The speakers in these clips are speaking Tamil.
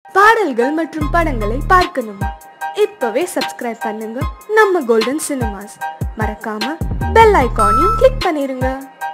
பாடல்கள் மற்றும் படங்களை பார்க்கணுமா இப்பவே சப்ஸ்கிரைப் பண்ணுங்க நம்ம கோல்டன் சினிமாஸ் மறக்காம பெல் ஐகானையும் கிளிக் பண்ணிருங்க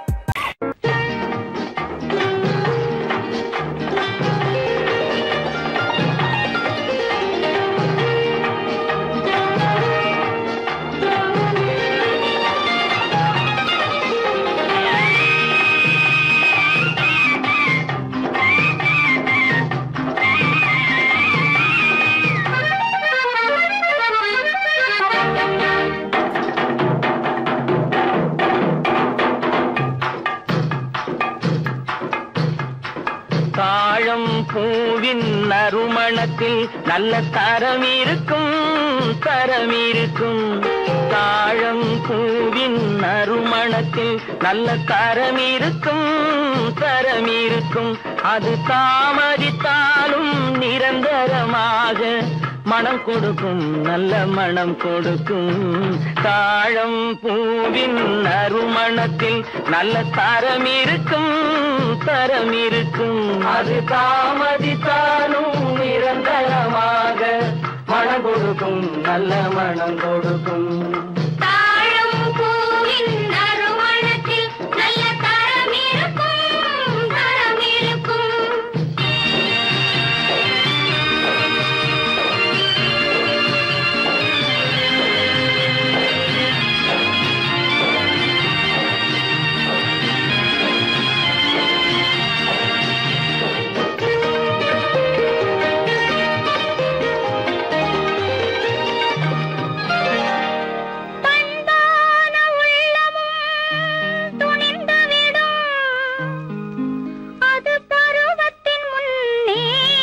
தாழம் பூவின் நறுமணத்தில் நல்ல தரம் இருக்கும் தரம் இருக்கும் தாழம் பூவின் நறுமணத்தில் நல்ல தரம் இருக்கும் தரம் இருக்கும் அது தாமதித்தாலும் நிரந்தரமாக மனம் கொடுக்கும் நல்ல மனம் கொடுக்கும் தாழம் பூவின் நறுமணத்தில் நல்ல தரம் இருக்கும் தரம் இருக்கும் அது தாமதித்தாலும் நிரந்தரமாக மனம் கொடுக்கும் நல்ல மனம் கொடுக்கும் தாழம் பூவின் நறுமணத்தில் நல்ல தரம் இருக்கும் தரம் இருக்கும் பண்பான உள்ளமும் துணிந்துவிடும் அது பருவத்தின் முன்னே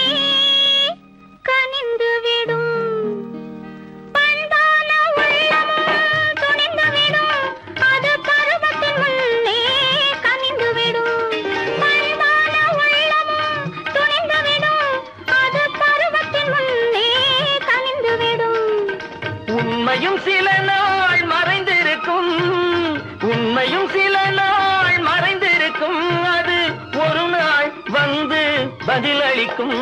கனிந்துவிடும் பண்பான உள்ளமும் துணிந்துவிடும் அது பருவத்தின் முன்னே கனிந்துவிடும் பண்பான உள்ளமும் துணிந்துவிடும் அது பருவத்தின் முன்னே கனிந்துவிடும் உண்மையும் சில நாள் மறைந்திருக்கும் உண்மையும் சில நாள் மறைந்திருக்கும் அது ஒரு நாள் வந்து பதிலளிக்கும்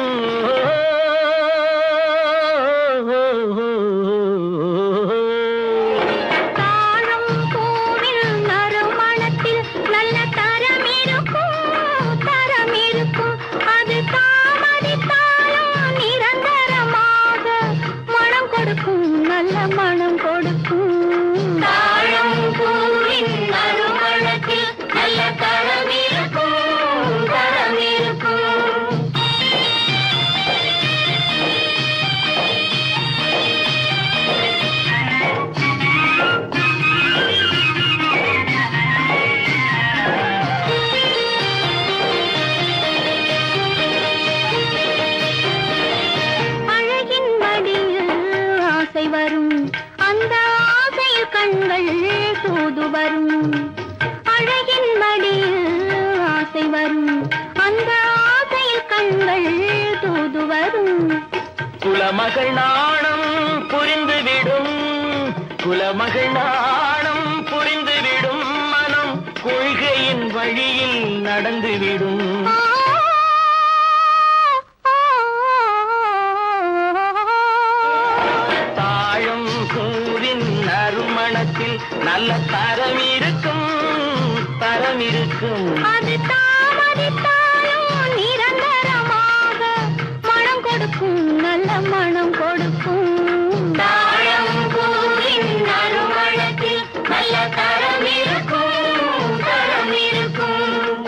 தாழம் பூவில் நறுமணத்தில் நல்ல தரம் இருக்கும் தரம் இருக்கும் அது தாமதித்தாலும் நிரந்தரமாக மனம் கொடுக்கும் நல்ல மனம் கொடுக்கும் தாழம் பூவின் நறுமணத்தில் நல்ல தரம் இருக்கும் தரம் இருக்கும் அழகின் மடியில் ஆசை வரும் அந்த ஆசையில் கண்கள் தூது வரும் அழகின் மடியில் ஆசை வரும் அந்த ஆசையில் கண்கள் தூது வரும் குலமகள் நாணம் புரிந்துவிடும் குலமகள் நாணம் புரிந்துவிடும் மனம் கொள்கையின் வழியில் நடந்துவிடும் ஆ, தாழும் பூவின் நறுமணத்தில் நல்ல தரம் இருக்கும் தரம் இருக்கும் அது தாமதித்தாலும் நிரந்தரமாக மனம் கொடுக்கும் நல்ல மனம் கொடுக்கும் தாழம் பூவின் நறுமணத்தில் நல்ல தரம் இருக்கும் தரம் இருக்கும்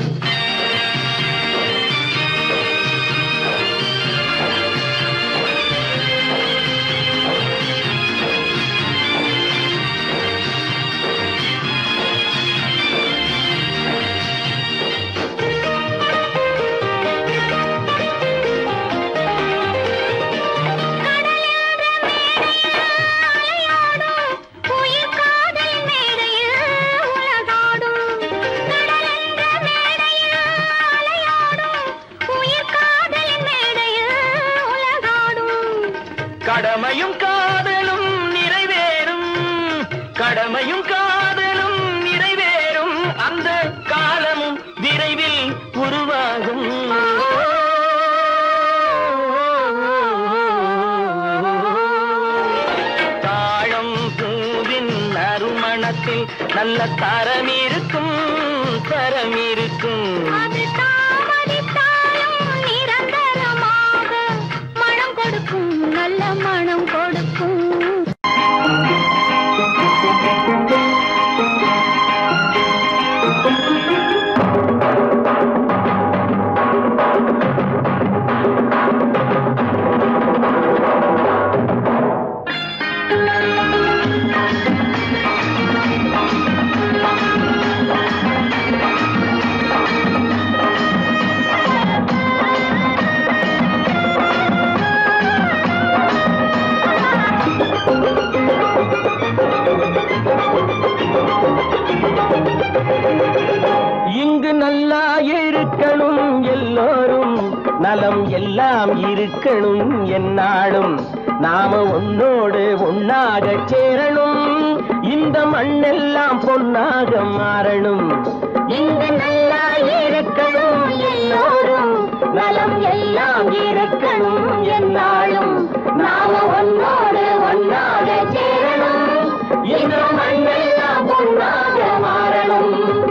உயிர் காதல் மேடையில் உலகாடும் கடலென்ற மேடையில் அலையாடும் உயிர் காதல் மேடையில் உலகாடும் கடமையும் காதலும் நிறைவேறும் கடமையும் காதலும் நிறைவேறும் அந்த காலமும் விரைவில் உருவாகும் மனத்தில் நல்ல தரம் இருக்கும் தரம் இருக்கும் அது தாமதித்தாலும் நிரந்தரமாக மனம் கொடுக்கும் நல்ல மனம் கொடுக்கும் இங்கு நல்லா இருக்கணும் எல்லோரும் நலம் எல்லாம் இருக்கணும் என்னாலும் நாம உன்னோடு ஒன்னாக சேரணும் இந்த மண்ணெல்லாம் பொன்னாக மாறணும் இங்கு நல்லா இருக்கணும் எல்லோரும் நலம் எல்லாம் இருக்கணும் என்னாலும் நாம ஒன்னோடு ஒன்னாக சேரணும் இந்த மண்ணெல்லாம் பொன்னாக மாறணும்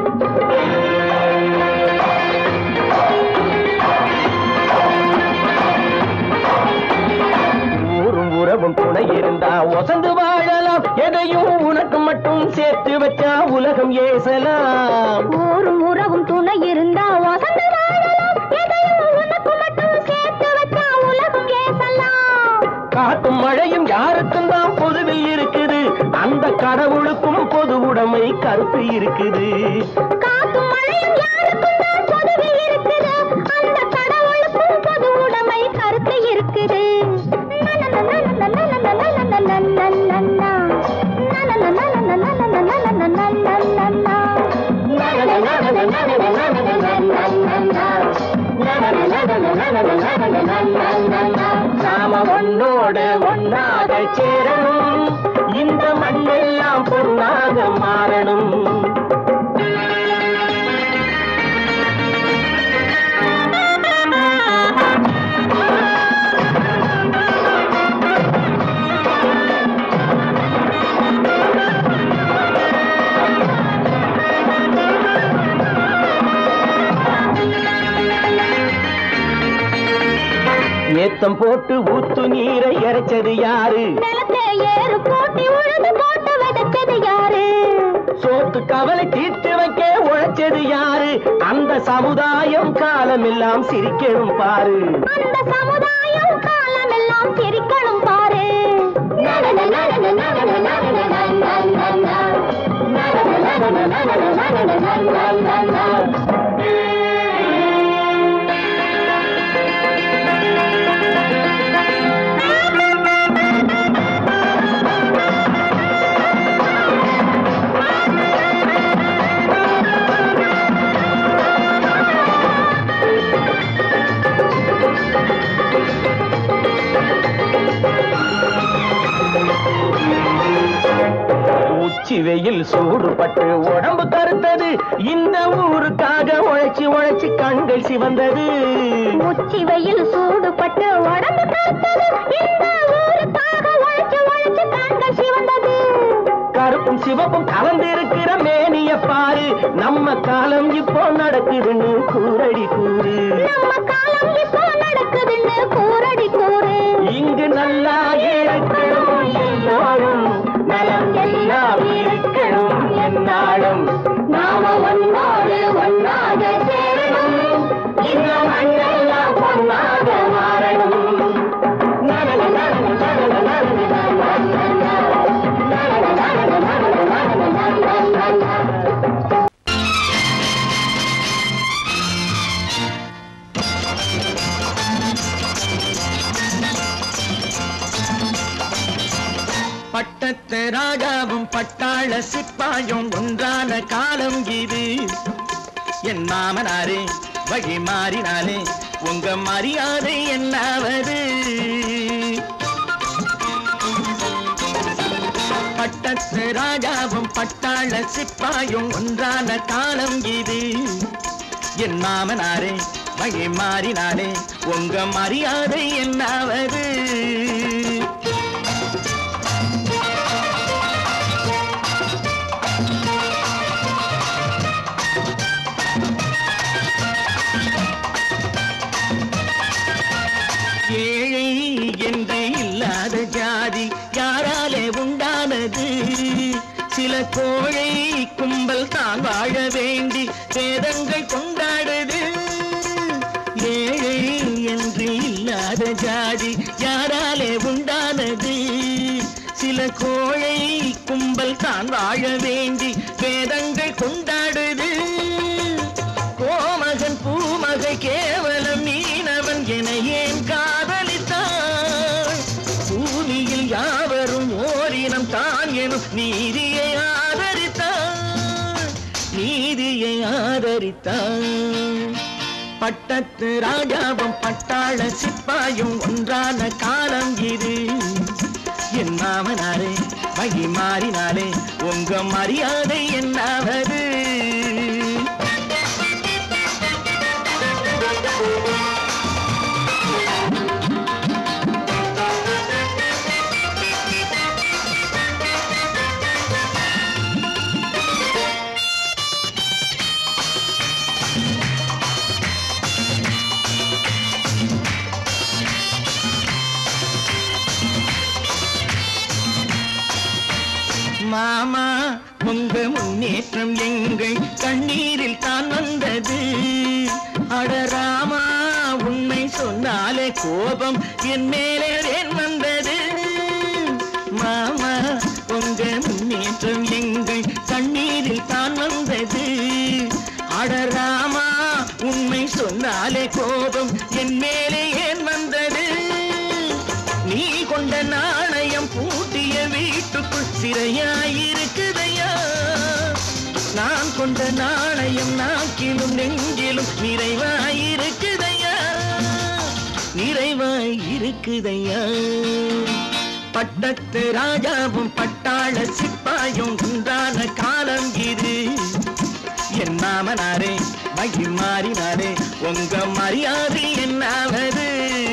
ஊரும் உறவும் துணை இருந்தா ஒசந்து வாழலாம் எதையும் உனக்கு மட்டும் சேர்த்து வச்சா உலகம் ஏசலாம் ஊரும் உறவும் துணை இருந்தா வசந்த வாழலாம் எதையும் உனக்கு மட்டும் சேர்த்து வச்சா உலகம் ஏசலாம் காட்டும் மழையும் யாருக்கும் தான் பொதுவில் இருக்குது அந்த கடவுளுக்கும் பொது உடைமை கருத்து இருக்குது காத்தும் மழையும் யாருக்கும் தான் பொதுவில் இருக்குது அந்த கடவுளுக்கும் பொது உடைமை கருத்து இருக்குது நாம ஒன்னோடு ஒன்னாக சேரணும் இந்த மண்ணெல்லாம் பொன்னாக மாறணும் ஏத்தம் போட்டு ஊத்து நீரை இறைச்சது யாரு நிலத்தை ஏறு போட்டி உழுது போட்டு விதைச்சது யாரு சோத்து கவலை தீர்த்து வைக்க உழைச்சது யாரு அந்த சமுதாயம் காலமெல்லாம் சிரிக்கணும் பாரு அந்த சமுதாயம் காலமெல்லாம் சிரிக்கணும் பாரு உச்சி வெயில் சூடுபட்டு உடம்பு கருத்தது இந்த ஊருக்காக உழைச்சி உழைச்சி கண்கள் சிவந்தது உச்சி வெயில் சூடுபட்டு உடம்பு கருத்தது இந்த ஊருக்காக உழைச்சு உழைச்சு கண்கள் சிவந்தது கருப்பும் சிவப்பும் கலந்திருக்கிற மேனிய பாரு நம்ம காலம் இப்போ நடக்குதுன்னு கூரடி கூறு நம்ம காலம் இப்போ நடக்குதுன்னு கூரடி கூறு இங்கு நல்லா இருக்கணும் எல்லோரும் நலம் எல்லாம் இருக்கணும் என்னாலும் நாம ஒன்னோடு ஒன்னாக சேரணும் இந்த மண்ணெல்லாம் பொன்னாக மாறணும் நலன நலன நலன நலன நலன பட்டத்து ராஜாவும் பட்டாள சிப்பாயும் ஒன்றான காலம் இது என் மாமனாரே வழி மாறினாலே உங்க மரியாதை என்னாவது பட்டத்து ராஜாவும் பட்டாள சிப்பாயும் ஒன்றான காலம் இது என் மாமனாரே வழி மாறினாலே உங்க மரியாதை என்னாவது வாழ வேண்டி வேதங்கள் கொண்டாடுது ஏழை என்று இல்லாத ஜாதி யாராலே உண்டானது சில கோழை கும்பல் தான் வாழ வேண்டி வேதங்கள் கொண்டாடுது கோமகன் பூமகை கேவலம் மீனவன் என ஏன் காதலித்தான் பூமியில் யாவரும் ஓரினம் தான் எனும் நீதியை ஆதரித்தான் நீதியை ஆதரித்தான் பட்டத்து ராஜாவும் பட்டாள சிப்பாயும் ஒன்றான காலம் இது என் மாமனாரே வகி மாறினாலே உங்க மரியாதை என்னாவது மாமா உங்க முன்னேற்றம் எங்கள் கண்ணீரில் தான் வந்தது அடராமா உண்மை சொன்னாலே கோபம் என் மேலே ஏன் வந்தது மாமா உங்க முன்னேற்றம் எங்கள் கண்ணீரில் தான் வந்தது அடராமா உண்மை சொன்னாலே கோபம் என் மேலே ஏன் வந்தது நீ கொண்ட நாணயம் பூட்டிய வீட்டுக்குள் சிறையாயிருக்குதையா நான் கொண்ட நாணயம் நாக்கிலும் நெஞ்சிலும் நிறைவாயிருக்குதையா நிறைவாயிருக்குதையா பட்டத்து ராஜாவும் பட்டாள சிப்பாயும் உண்டான காலம் இது என் மாமனாரே மகி மாறினாரே உங்க மரியாதை என்னாவது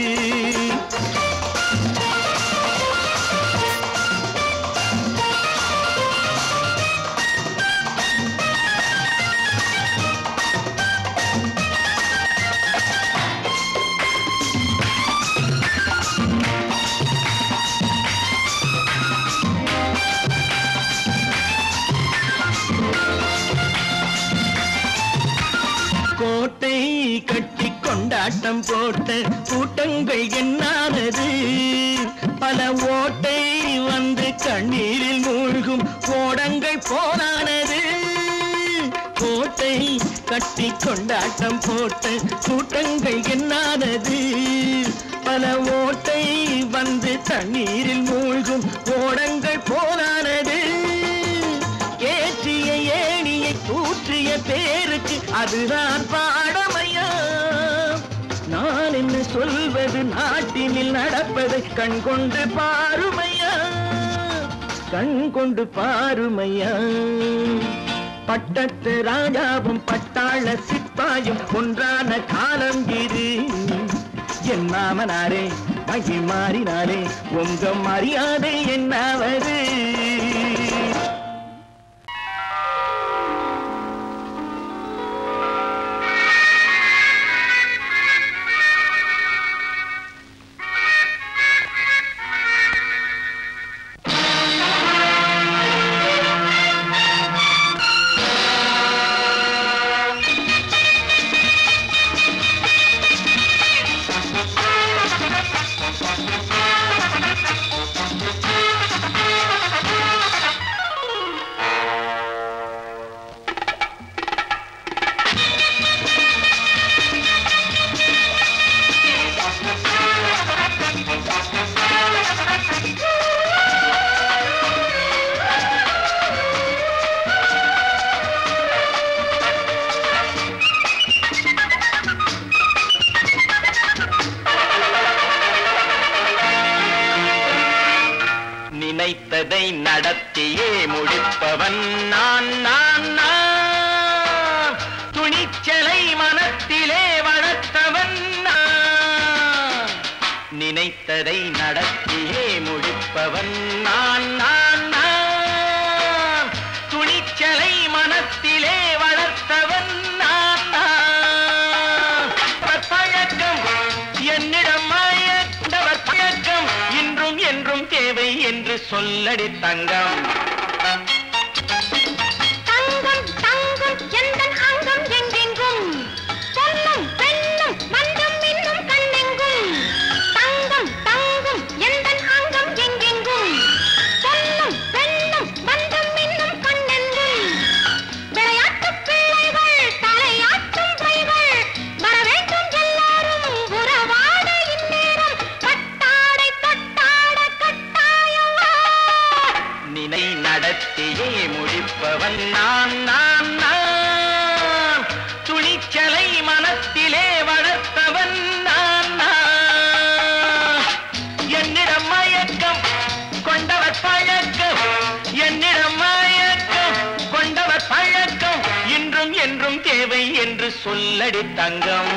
கோட்டை கட்டி கொண்டாட்டம் போட்ட கூட்டங்கள் என்னானது பல ஓட்டை வந்து கண்ணீரில் மூழ்கும் கோடங்கள் போனானது கோட்டை கட்டி கொண்டாட்டம் போட்ட கூட்டங்கள் என்னானது பல ஓட்டை வந்து தண்ணீரில் மூழ்கும் கோடங்கள் போனானது ஏற்றிய ஏணியை தூற்றிய பேருக்கு அதுதான் பாடமையா நான் என்ன சொல்வது நாட்டினில் நடப்பதை கண் கொண்டு பாருமையா கண் கொண்டு பாருமையா பட்டத்து ராஜாவும் பட்டாள சிப்பாயும் ஒன்றான காலம் இது என் மாமனாரே மகி மாறினாரே உங்க மரியாதை என்னாவது நினைத்ததை நடத்தியே முடிப்பவன் நான் நான் நான் துணிச்சலை மனத்திலே வளர்த்தவன் நான் நினைத்ததை நடத்தியே முடிப்பவன் நான் நான் நான் துணிச்சலை மனத்திலே வளர்த்தவன் நான் நான் பழக்கம் என்னிடம் மாயண்டவர் பழக்கம் இன்றும் என்றும் தேவை என்று சொல்லடி தங்கம் தங்கம் தங்கம் சொல்லடி தங்கம்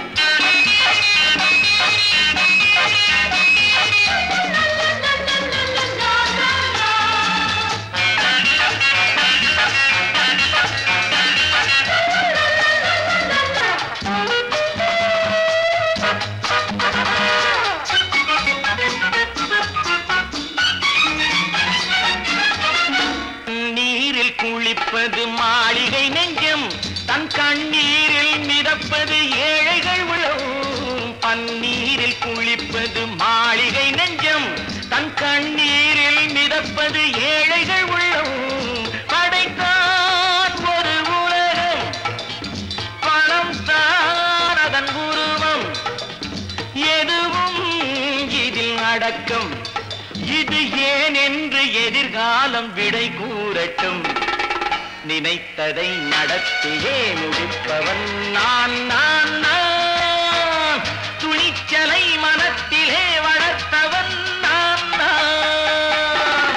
நீரில் குளிப்பது மாளிகை நெஞ்சம் தன் கண்ணீரில் மிதப்பது ஏழைகள் உளம் பன்னீரில் குளிப்பது மாளிகை நெஞ்சம் தன் கண்ணீரில் மிதப்பது ஏழைகள் உள்ளம் படைத்தான் ஒரு உலகம் பணம் தான் அதன் உருவம் எதுவும் இதில் அடக்கம் இது ஏன் என்று எதிர்காலம் விடை கூறட்டும் நினைத்ததை நடத்தியே முடிப்பவன் நான் நான் நான் துணிச்சலை மனத்திலே வளர்த்தவன் நான் நான்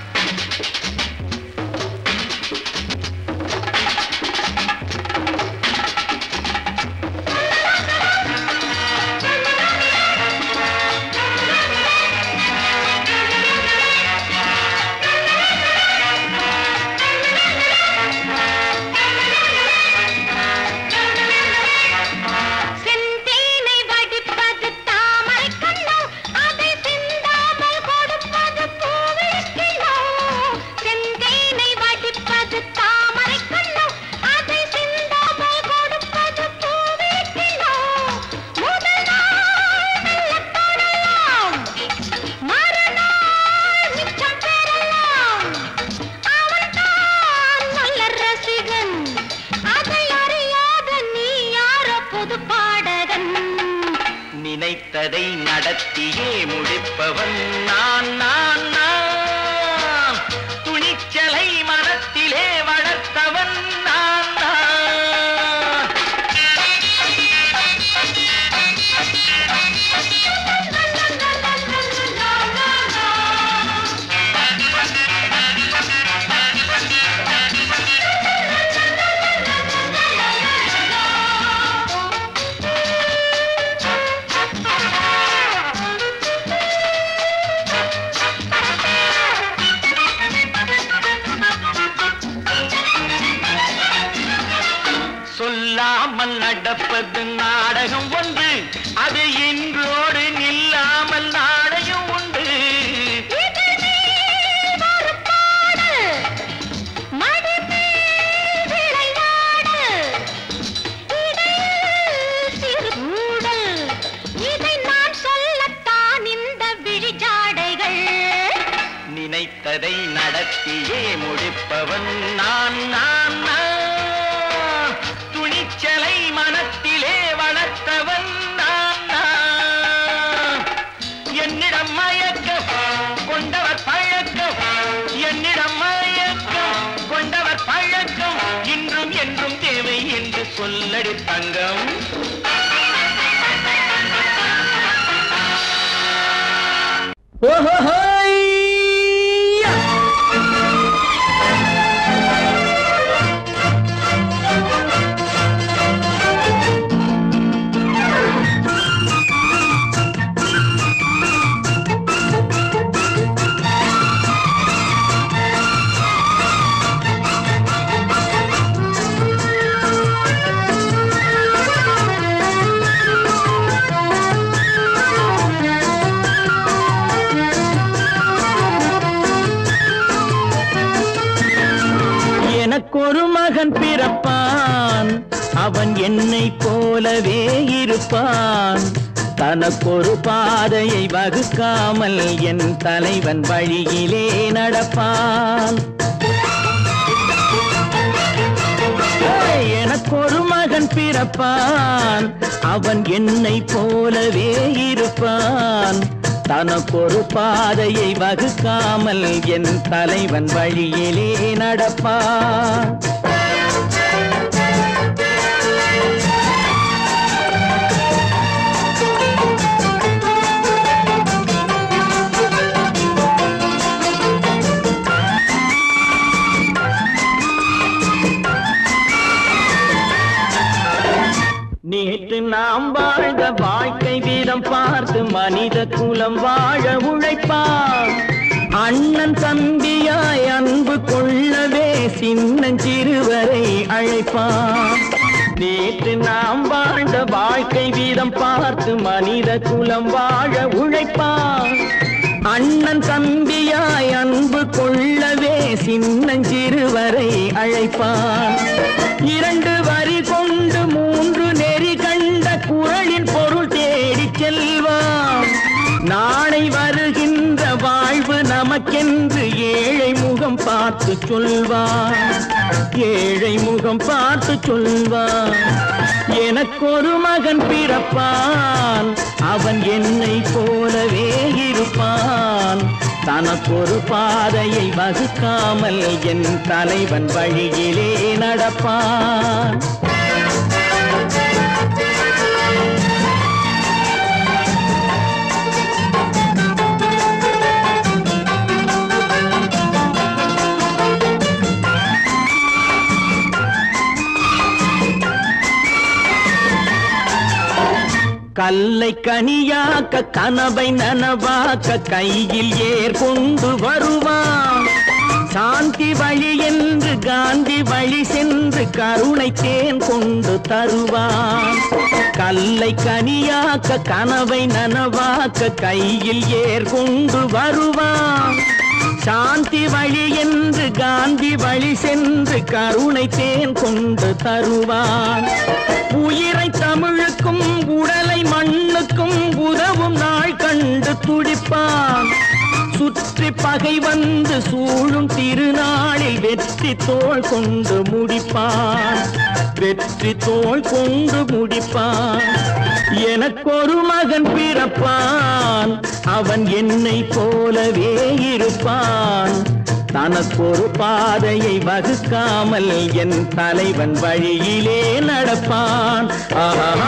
செந்தேனை வடிப்பது தாமரை கண்ணோ அதை சிந்தாமல் கொடுப்பது பூவிழக்கிலோ செந்தேனை வடிப்பது தாமரை கண்ணோ அதை சிந்தாமல் கொடுப்பது பூவிழக்கிலோ முதல் நாள் மெல்ல தொடலாம் மறுநாள் மிச்சம் பெறலாம் அவன்தான் நல்ல ரசிகன் அதை அறியாத நீ யாரோ புது பாடகன் நினைத்ததை நடத்தியே முடிப்பவன் நான் நான் நான் துணிச்சலை மனத்திலே வளர்த்தவன் நான் நான் சொல்லாமல் நடப்பது நாடகம் ஒன்று அது இன்றோடு நில்லாமல் நாடகம் உண்டு இதழ் மேல் ஒரு பாடு, மடி மேல் விளையாடு. இடையில் சிறு ஊடல், இதை நான் சொல்லத்தான் இந்த விழிஜாடைகள் நினைத்ததை நடத்தியே முடிப்பவன் நான் நான் நான் துணிச்சலை மனத்திலே வளர்த்தவன் நான் நான் என்னிடம் மயக்கம் கொண்டவர் பழக்கம் என்னிடம் மயக்கம் கொண்டவர் பழக்கம் இன்றும் என்றும் தேவை என்று சொல்லடி தங்கம் எனக்கொரு மகன் பிறப்பான் அவன் என்னை போலவே இருப்பான் தனக்கொரு பாதையை வகுக்காமல் என் தலைவன் வழியிலே நடப்பான் ஏய், எனக்கொரு மகன் பிறப்பான் அவன் என்னை போலவே இருப்பான் தனக்கொரு பாதையை வகுக்காமல் என் தலைவன் வழியிலே நடப்பான் வீதம் பார்த்து மனித குலம் வாழ உழைப்பான் அண்ணன் தம்பியாய் அன்பு கொள்ளவே சின்னஞ்சிறுவரை அழைப்பான் நேற்று நாம் வாழ்ந்த வாழ்க்கை வீதம் பார்த்து மனித குலம் வாழ உழைப்பான் அண்ணன் தம்பியாய் அன்பு கொள்ளவே சின்னஞ்சிறுவரை அழைப்பான் இரண்டு வரி கொண்டு மூன்று நெறி கண்ட குரலின் பொருள் தேடிச் செல்வான் நாளை வருகின்ற வாழ்வு நமக்கென்று ஏழை முகம் பார்த்து சொல்வான் ஏழை முகம் பார்த்து சொல்வான் எனக்கொரு மகன் பிறப்பான் அவன் என்னை போலவே இருப்பான் தனக்கொரு பாதையை வகுக்காமல் என் தலைவன் வழியிலே நடப்பான் கல்லை கனியாக்க கனவை நனவாக்க கையில் ஏர் கொண்டு வருவான் சாந்தி வழி என்று காந்தி வழி சென்று கருணை தேன் கொண்டு தருவான் கல்லை கனியாக்க கனவை நனவாக்க கையில் ஏர் கொண்டு வருவான் சாந்தி வழி என்று காந்தி வழி சென்று கருணை தேன் கொண்டு தருவான் உயிரை தமிழுக்கும் உடலை மண்ணுக்கும் உதவும் நாள் கண்டு துடிப்பான் சுற்றி பகை வந்து சூழும் திருநாளில் வெற்றி தோள் கொண்டு முடிப்பான் வெற்றி தோள் கொண்டு முடிப்பான் எனக்கொரு மகன் பிறப்பான் அவன் என்னை போலவே இருப்பான் தனக்கொரு பாதையை வகுக்காமல் என் தலைவன் வழியிலே நடப்பான் ஆஹா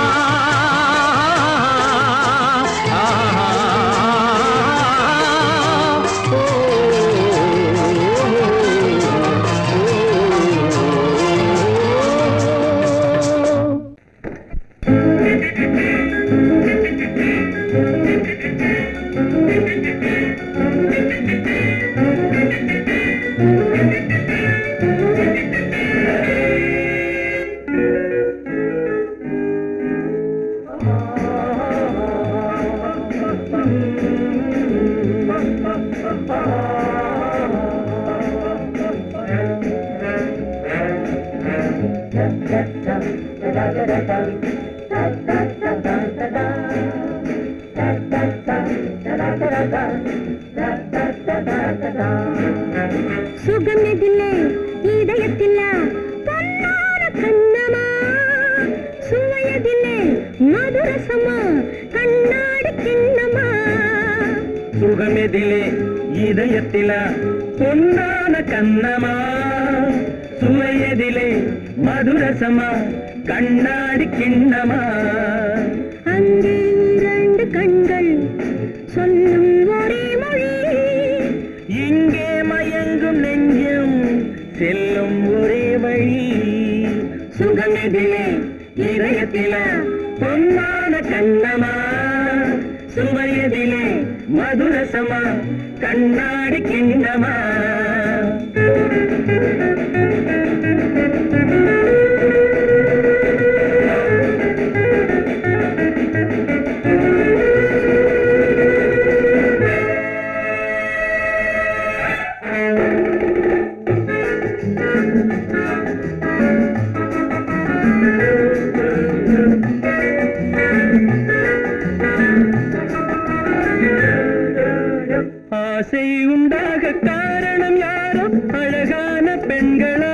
சுகமெதில்லை இதயத்தில்ல பொன்னார கண்ணமா சுவையதில்லை மதுரசமா கண்ணாடி கிண்ணமா சுகமெதிலே இதயத்தில பொன்னான கண்ணமா சுவையதிலே மதுரசமா கண்ணாடி கிண்ணமா அங்கே இரண்டு கண்கள் சொல்லும் ஒரே மொழி இங்கே மயங்கும் நெஞ்சம் செல்லும் ஒரே வழி சுகமெதிலே இதயத்தில பொன்னான கண்ணமா சுவையதிலே மதுரசமா கண்ணாடி கிண்ணமா ஆசை உண்டாக காரணம் யாரோ அழகான பெண்களா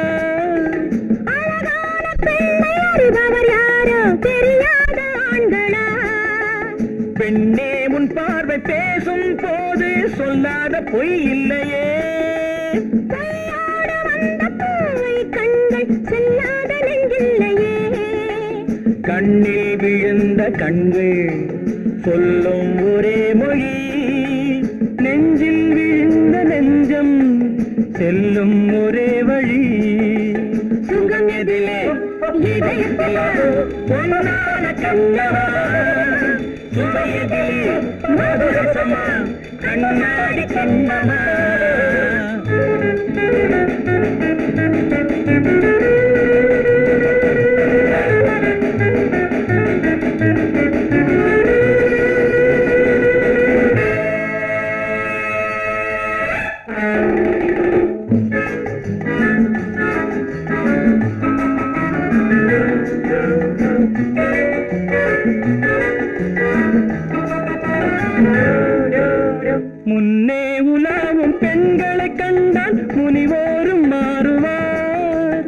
அழகான பெண்ணை அறிபவர் யாரோ தெரியாத ஆண்களா பெண்ணே உன் பார்வை பேசும் போது சொல்லாத பொய் இல்லையே கையோடு வந்த பூவை கண்கள் செல்லாத நெஞ்சில்லையே கண்ணில் விழுந்த கண்கள் சொல்லும் ஒரே மொழி நெஞ்சில் விழுந்த நெஞ்சம் செல்லும் ஒரே வழி சுகம் எதிலே இதயத்திலே பொன்னான கண்ணவா சுவையதிலே மதுரசமா கண்ணாடி கண்ணமா முன்னே உலாவும் பெண்களை கண்டால் முனிவோரும் மாறுவார்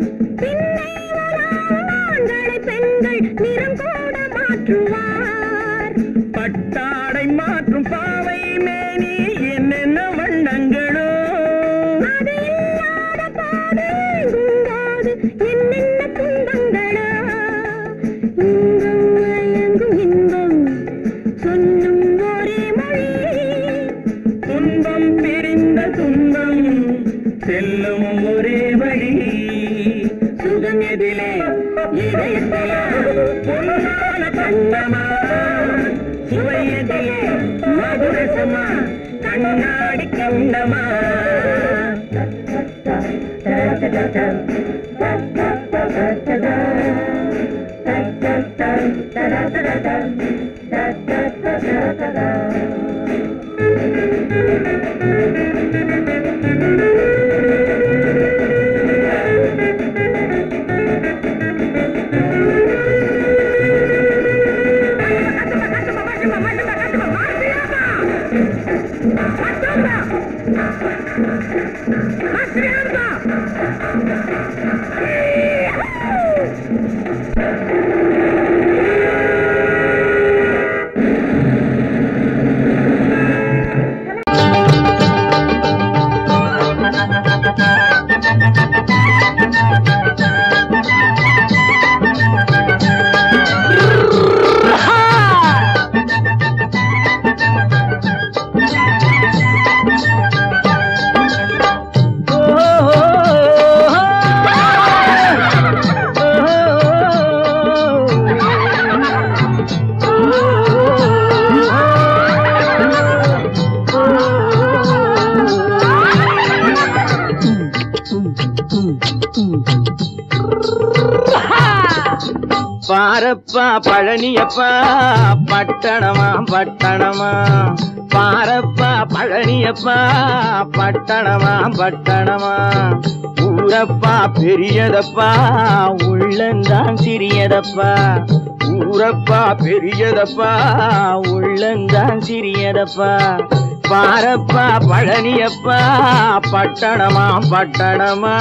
ஆண்களை பெண்கள் நிறம் கூட மாற்றுவார் பட்டாடை மாற்றும் பாவை மேனி என்னென்ன வண்ணங்களோ அது இல்லாத போது எங்கும்போது என்னென்ன துன்பங்களோ இன்பம் மயங்கும் இன்பம் சொல்லும் ஒரே மொழி துன்பம் பிரிந்த துன்பம் செல்லும் ஒரே வழி சுகம் எதிலே இதயத்திலே பொன்னான கண்ணமா சுவை எதிலே மதுரசமா கண்ணாடி கண்ணமா பாரப்பா பழனியப்பா பட்டணமா பட்டணமா பாரப்பா பழனியப்பா பட்டணமா பட்டணமா ஊரப்பா பெரியதப்பா உள்ளந்தான் சிறியதப்பா ஊரப்பா பெரியதப்பா உள்ளந்தான் சிறியதப்பா பாரப்பா பழனியப்பா பட்டணமா பட்டணமா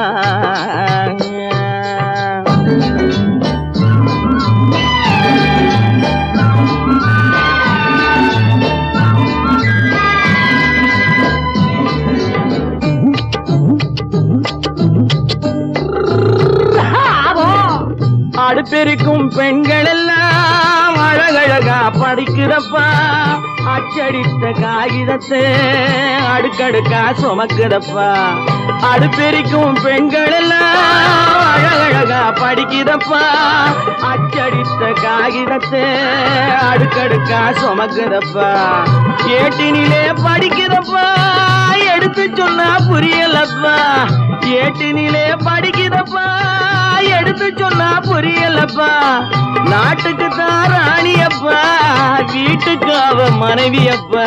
அடுப்பெருக்கும் பெண்கள் எல்லாம் அழகழகா படிக்கிறப்பா அச்சடித்த காகிதத்தை அடுக்கடுக்கா சுமக்குதப்பா அடுப்பெருக்கும் பெண்கள் எல்லாம் அழகழகா படிக்கிறப்பா அச்சடித்த காகிதத்தை அடுக்கடுக்கா சுமக்குதப்பா ஏட்டினிலே படிக்கிறப்பா எடுத்து சொன்னா புரியலப்பா ஏட்டினிலே படிக்கிறப்பா எடுத்து சொன்னா புரியலப்பா நாட்டுக்கு தான் ராணியப்பா வீட்டுக்கு அவ மனைவியப்பா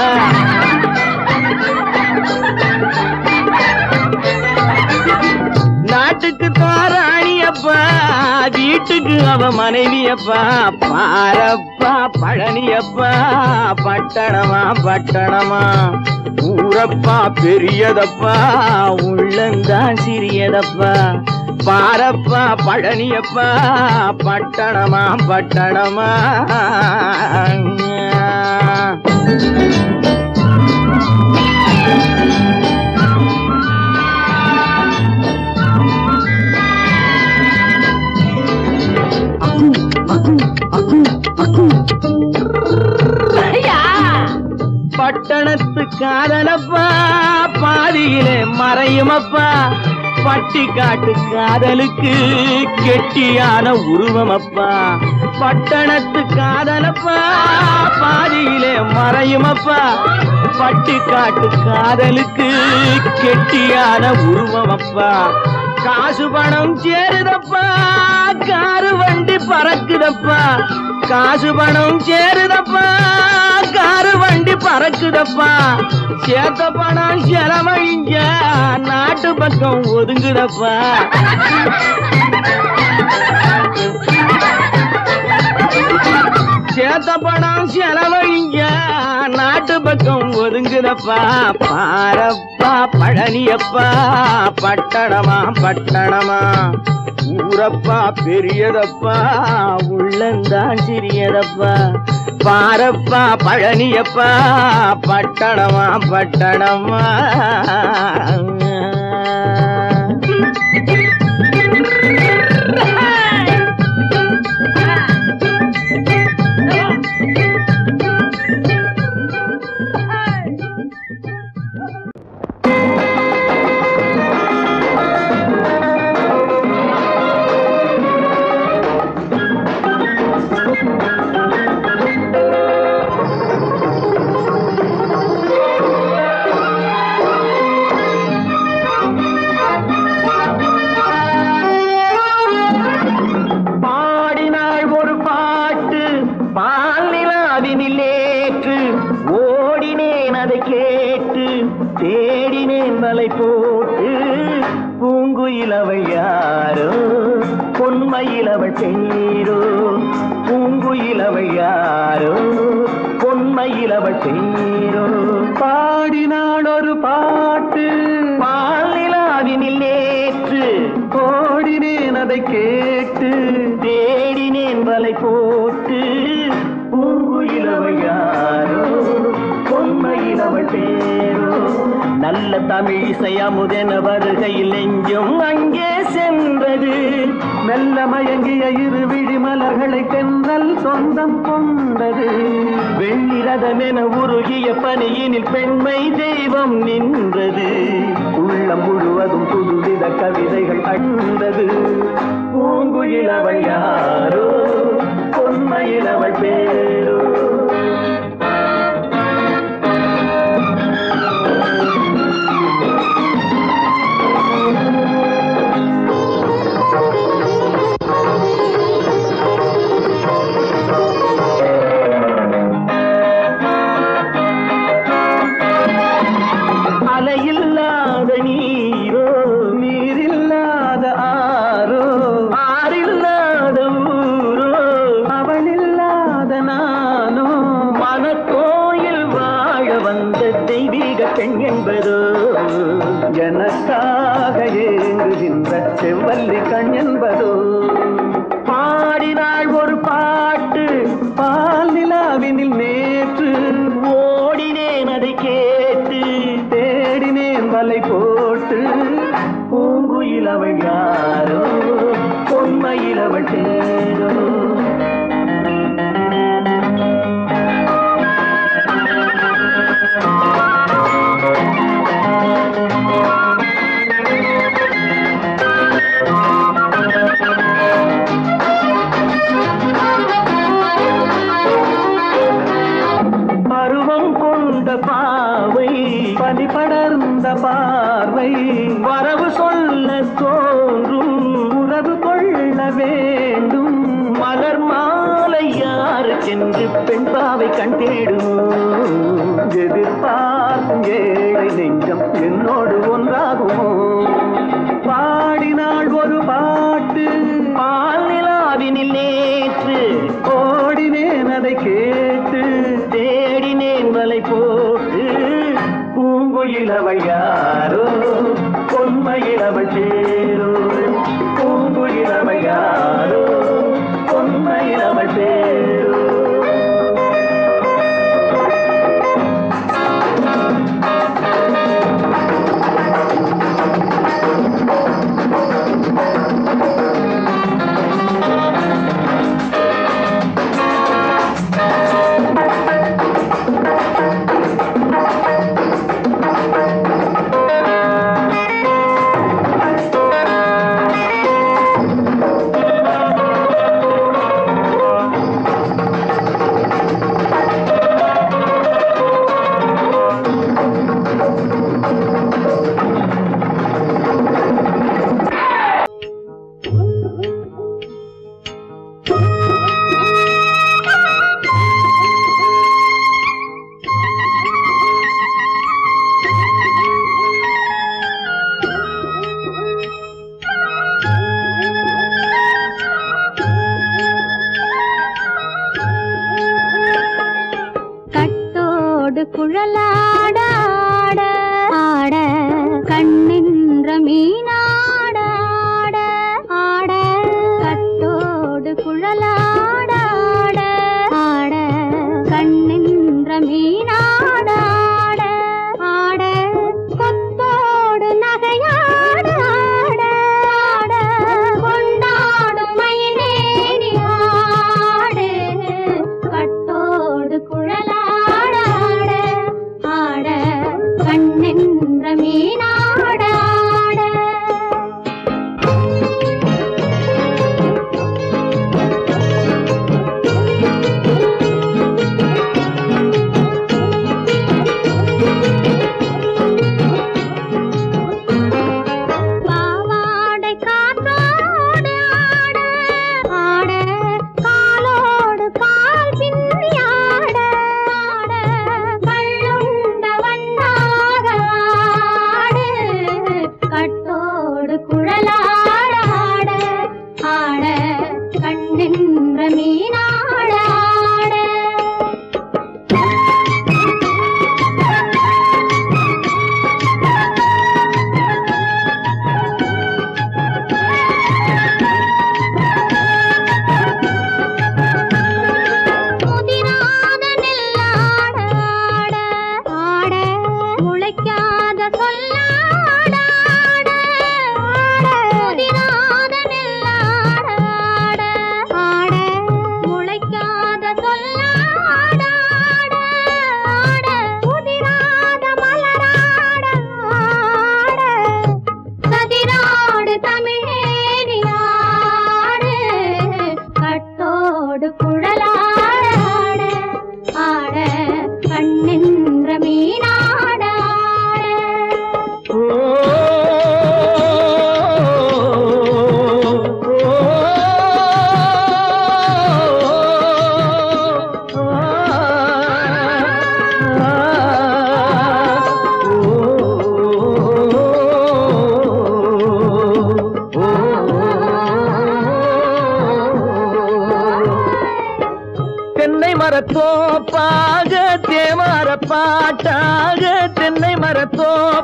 நாட்டுக்கு தான் ராணியப்பா வீட்டுக்கு அவ மனைவியப்பா பாரப்பா பழனியப்பா பட்டணமா பட்டணமா ஊரப்பா பெரியதப்பா உள்ளந்தான் சிறியதப்பா பாரப்பா பழனியப்பா பட்டணமா பட்டணமா பட்டணத்து காதலப்பா பாதியிலே மறையுமப்பா பட்டி காட்டு காதலுக்கு கெட்டியான உருவம் அப்பா பட்டணத்து காதலப்பா பாதியிலே மறையும் அப்பா பட்டி காட்டு காதலுக்கு கெட்டியான உருவம் அப்பா காசு பணம் சேருதப்பா காரு வண்டி பறக்குதப்பா காசு பணம் சேருதப்பா காரு வண்டி பறக்குதப்பா சேத்த பணம் செலவழிஞ்ச நாட்டு பக்கம் ஒதுங்குதப்பா சேத்த பணம் செலவழிங்க நாட்டு பக்கம் ஒதுங்குதப்பா பாரப்பா பழனியப்பா பட்டணமா பட்டணமா ஊரப்பா பெரியதப்பா உள்ளந்தான் சிறியதப்பா பாரப்பா பழனியப்பா பட்டணமா பட்டணமா பாடினாள் ஒரு பாட்டு பால் நிலாவினில் ஏற்று ஓடினேன் அதை கேட்டு தேடினேன் வலை போட்டு பூங்குயிலவை யாரோ பொன்மையிலவள் பேரோ பூங்குயிலவை யாரோ பொன்மையிலவள் பேரோ பாடினாள் ஒரு பாட்டு பால் நிலாவினில் நேற்று ஓடினேன் அதை கேட்டு தேடினேன் வலை போட்டு பூங்குயிலவை யாரோ பொன்மையிலவள் பேரோ நல்ல தமிழ் இசை அமுதென வருகையில் நெஞ்சும் அங்கே சென்றது மெல்ல மயங்கிய இரு விழி மலர்களை தென்றல் சொந்தம் கொண்டது வெண்ணிரதமென உருகிய பனியினில் பெண்மை தெய்வம் நின்றது உள்ளம் முழுவதும் புதுவித கவிதைகள் அண்டது பூங்குயிலவள் யாரோ பொன்மையிலவள் பேரோ அலையில்லாத நீரோ நீரில்லாத ஆரோ ஆறில்லாத ஊரோ அவளில்லாத நானோ மனக்கோயில் வாழ வந்த தெய்வீக பெண் என்பதோ எனக்காக ஏங்குகின்ற செவ்வல்லி கண் என்பதோ பாடினாள் ஒரு பாட்டு பால் நிலாவினில் நேற்று ஓடினேன் அதை கேட்டு தேடினேன் வலை போட்டு பூங்குயில் அவள் யாரோ பொன்மையில் அவள் தேரோ பருவம் கொண்ட பாவை பனி படர்ந்த பார்வை வரவு சொல்ல தோன்றும் உறவு கொள்ள வேண்டும் மலர் மாலை யாருக்கென்று பெண் பாவை கண் தேடும் எதிர்பார்க்கும் ஏழை நெஞ்சம் என்னோடு ஒன்றாகுமோ பாடினாள் ஒரு பாட்டு பால் நிலாவினில் நேற்று ஓடினேன் அதை கேட்டு தேடினேன் வலை போட்டு பூங்குயிலவள் யாரோ பொன்மையிலவள் சேரோ பூங்குயிலவள் யாரோ பொன்மையிலவள் சேரோ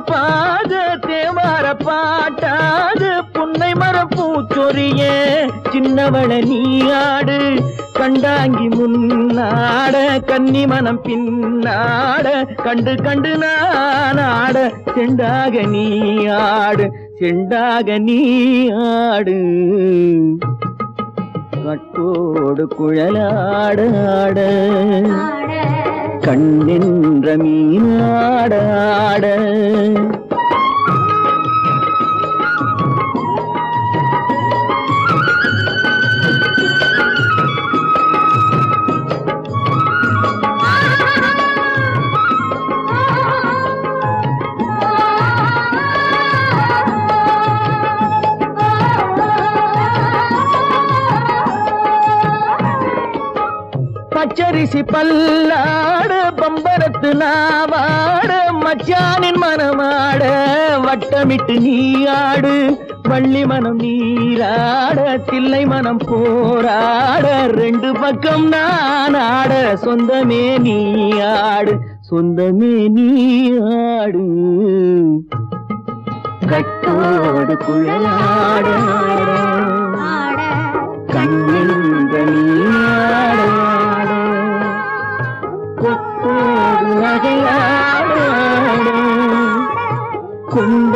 சிறப்பாக தேவார பாட்டாக புன்னை மரம் பூச்சொரிய சின்னவள நீயாடு கண்டாங்கி முன்னாட கன்னி மனம் பின்னாட கண்டு கண்டு நானாட செண்டாக நீ ஆடு செண்டாக நீ ஆடு கட்டோடு குழலாட ஆட கண்ணின்ற மீனாட ஆட பச்சரிசி பல்லாடு பம்பரத்து நாவாடு மச்சானின் மனமாட வட்டமிட்டு நீயாடு வள்ளி மனம் நீராட தில்லை மனம் போராட ரெண்டு பக்கம் நான் ஆட சொந்தமே நீயாடு சொந்தமே நீயாடு கட்டோடு குழலாட கண்ணின்ற நீயாட கொத்தோடு நகையாட கொண்டு